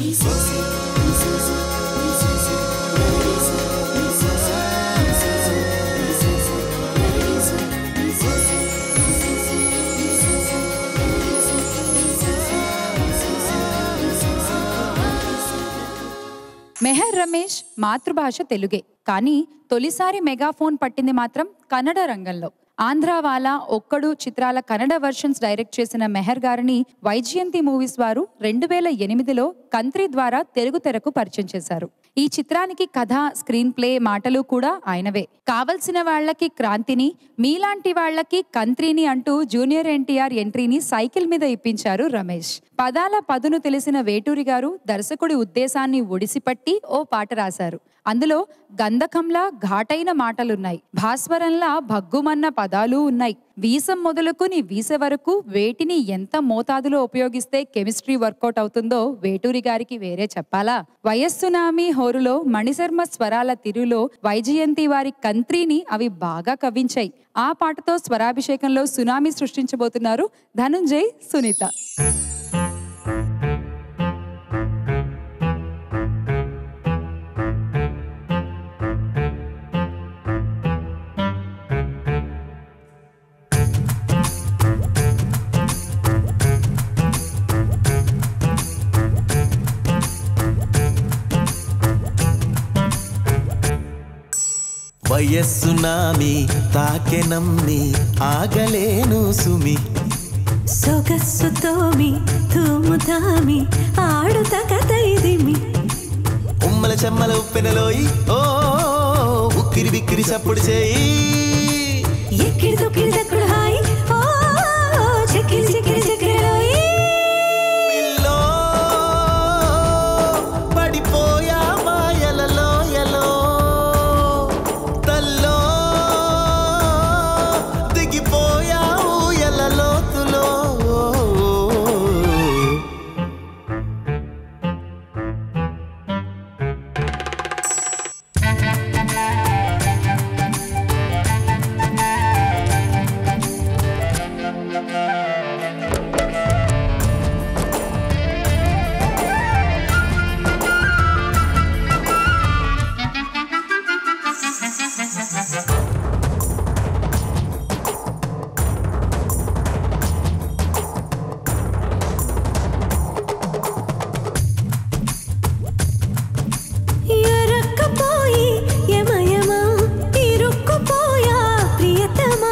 మెహర్ రమేష్ మాతృభాష తెలుగే కానీ తొలిసారి మెగాఫోన్ పట్టింది మాత్రం కన్నడ రంగంలో ఆంధ్రావాలా ఒక్కడు చిత్రాల కన్నడ వర్షన్స్ డైరెక్ట్ చేసిన మెహర్ గారిని వైజయంతి మూవీస్ వారు రెండు వేల ఎనిమిదిలో కంత్రి ద్వారా తెలుగు తెరకు పరిచయం చేశారు ఈ చిత్రానికి కథ స్క్రీన్ ప్లే మాటలు కూడా ఆయనవే కావలసిన వాళ్ళకి క్రాంతిని మీలాంటి వాళ్ళకి కంత్రిని అంటూ జూనియర్ ఎన్టీఆర్ ఎంట్రీని సైకిల్ మీద ఇప్పించారు రమేష్ పదాల పదును తెలిసిన వేటూరి గారు దర్శకుడి ఉద్దేశాన్ని ఒడిసిపట్టి ఓ పాట రాశారు అందులో గంధకంలా ఘాటైన మాటలున్నాయి భాస్వరంలా భగ్గుమన్న పదాలు ఉన్నాయి వీసం మొదలుకుని వీస వరకు వేటిని ఎంత మోతాదులో ఉపయోగిస్తే కెమిస్ట్రీ వర్కౌట్ అవుతుందో వేటూరి గారికి వేరే చెప్పాలా వయస్సునామి హోరులో మణిశర్మ స్వరాల తిరులో వైజయంతి వారి కంత్రిని అవి బాగా కవ్వించాయి ఆ పాటతో స్వరాభిషేకంలో సునామీ సృష్టించబోతున్నారు ధనుంజయ్ సునీత వయస్సు నామి తాకెనమ్మి ఆగలేను సుమి సొగస్సుతోమి తూముతామి ఆడుత కథైదిమి ఉమ్మల చెమ్మల ఉప్పెనలోయి ఓ ఉక్కిరి బిక్కిరి చప్పుడు చేయి ఎక్కిడి తొక్కిడి దక్కుడు హాయి ఓ చెక్కిరి చెక్కిరి చెక్కిరిలోయి పిల్లో పడిపోయా మాయలలో ఎలో తల్లో దిగిపోయా ఊయలలోతులో ఎరక్కపోయి యమయమా ఇరుక్కుపోయా ప్రియతమా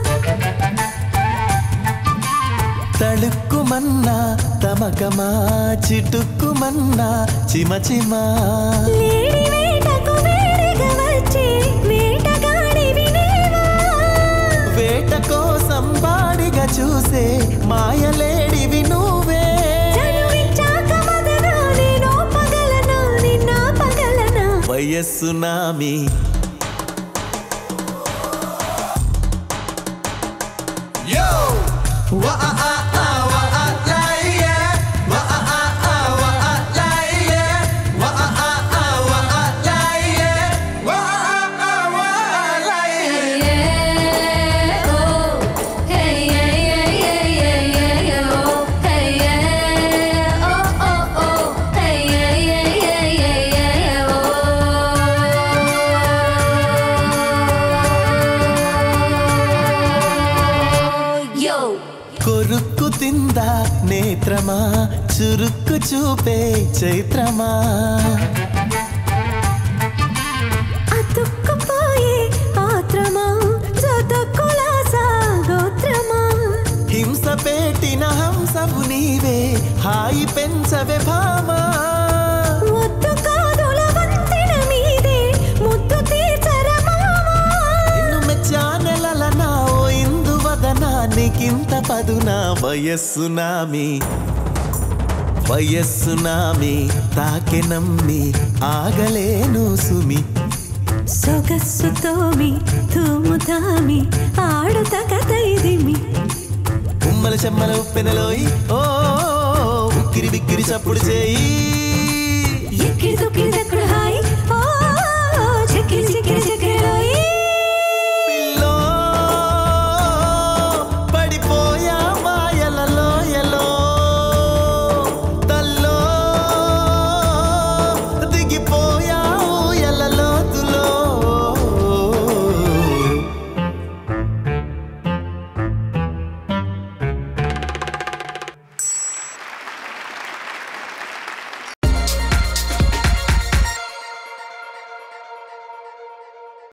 తళుక్కుమన్నా తమకమా చిటుక్కుమన్నా చిమచిమా లేడి వేటకు వేడిగా వచ్చి వేటగాడివి నీవా వేట కోసం బాడిగా చూసే మాయలేడివి నువ్వే చనువిచ్చాక మదనా నేను పగలనా నిన్న పగలనా వయస్సు నామి కొరుక్కు తిందా నేత్రమా చురుక్కు చూపే చైత్రమా అతుక్కుపోయే ఆత్రమా జతకులాసా గోత్రమా హింస పెట్టిన హంసవు నీవే హాయి పెంచవే భామా ఒత్తు కాదుల వంతెన మీదే ముద్దు తీర్చరా మామా నిన్ను మెచ్చానెలన ఓ ఇందు వదనా నీకింత పదునా వయస్సు నామి వయస్సు నామి తాకెనమ్మి ఆగలేను సుమి సొగస్సుతోమి తూముతామి ఆడుత కథైదిమి ఉమ్మల చెమ్మల ఉప్పెనలోయి ఓ ఉక్కిరి బిక్కిరి చప్పుడు చేయి ఎక్కిడి తొక్కిడి దక్కుడు